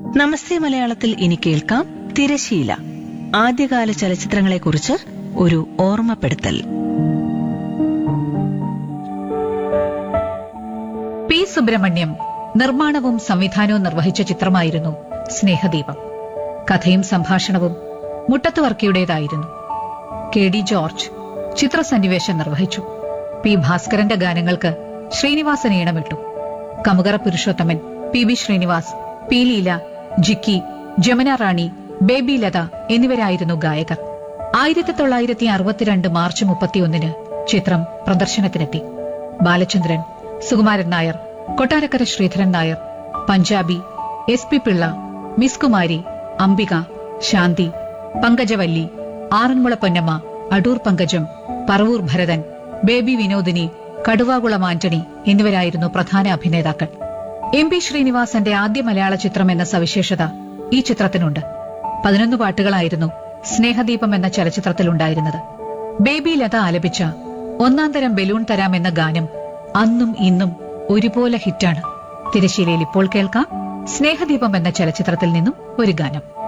നമസ്തേ മലയാളത്തിൽ ഇനി കേൾക്കാം തിരശീല ആദ്യകാല ചലച്ചിത്രങ്ങളെക്കുറിച്ച് ഒരു ഓർമ്മപ്പെടുത്തൽ പി സുബ്രഹ്മണ്യം നിർമ്മാണവും സംവിധാനവും നിർവഹിച്ച ചിത്രമായിരുന്നു സ്നേഹദീപം കഥയും സംഭാഷണവും മുട്ടത്ത് വർക്കിയുടേതായിരുന്നു കെ ഡി ജോർജ് ചിത്രസന്നിവേശം നിർവഹിച്ചു പി ഭാസ്കരന്റെ ഗാനങ്ങൾക്ക് ശ്രീനിവാസൻ ഈണമിട്ടു Kamukara Purushothaman P B Sreenivas P Leela Jikki Jamuna Rani Baby Latha എന്നിവരായിരുന്നു ഗായകർ ആയിരത്തി തൊള്ളായിരത്തി അറുപത്തിരണ്ട് മാർച്ച് മുപ്പത്തിയൊന്നിന് ചിത്രം പ്രദർശനത്തിനെത്തി Balachandran Sukumaran Nair Kottarakkara Sreedharan Nair Punjabi S P Pillai Miss Kumari Ambika Shanthi Pankajavalli Aranmula Ponnamma Adoor Pankajam Paravoor Bharathan Baby Vinodini Kaduvakulam Antony എന്നിവരായിരുന്നു പ്രധാന അഭിനേതാക്കൾ എം പി ശ്രീനിവാസന്റെ ആദ്യ മലയാള ചിത്രം എന്ന സവിശേഷത ഈ ചിത്രത്തിനുണ്ട് പതിനൊന്ന് പാട്ടുകളായിരുന്നു സ്നേഹദീപം എന്ന ചലച്ചിത്രത്തിലുണ്ടായിരുന്നത് ബേബി ലത ആലപിച്ച ഒന്നാം തരം ബലൂൺ തരാം എന്ന ഗാനം അന്നും ഇന്നും ഒരുപോലെ ഹിറ്റാണ് തിരശ്ശീലയിൽ ഇപ്പോൾ കേൾക്കാം സ്നേഹദീപം എന്ന ചലച്ചിത്രത്തിൽ നിന്നും ഒരു ഗാനം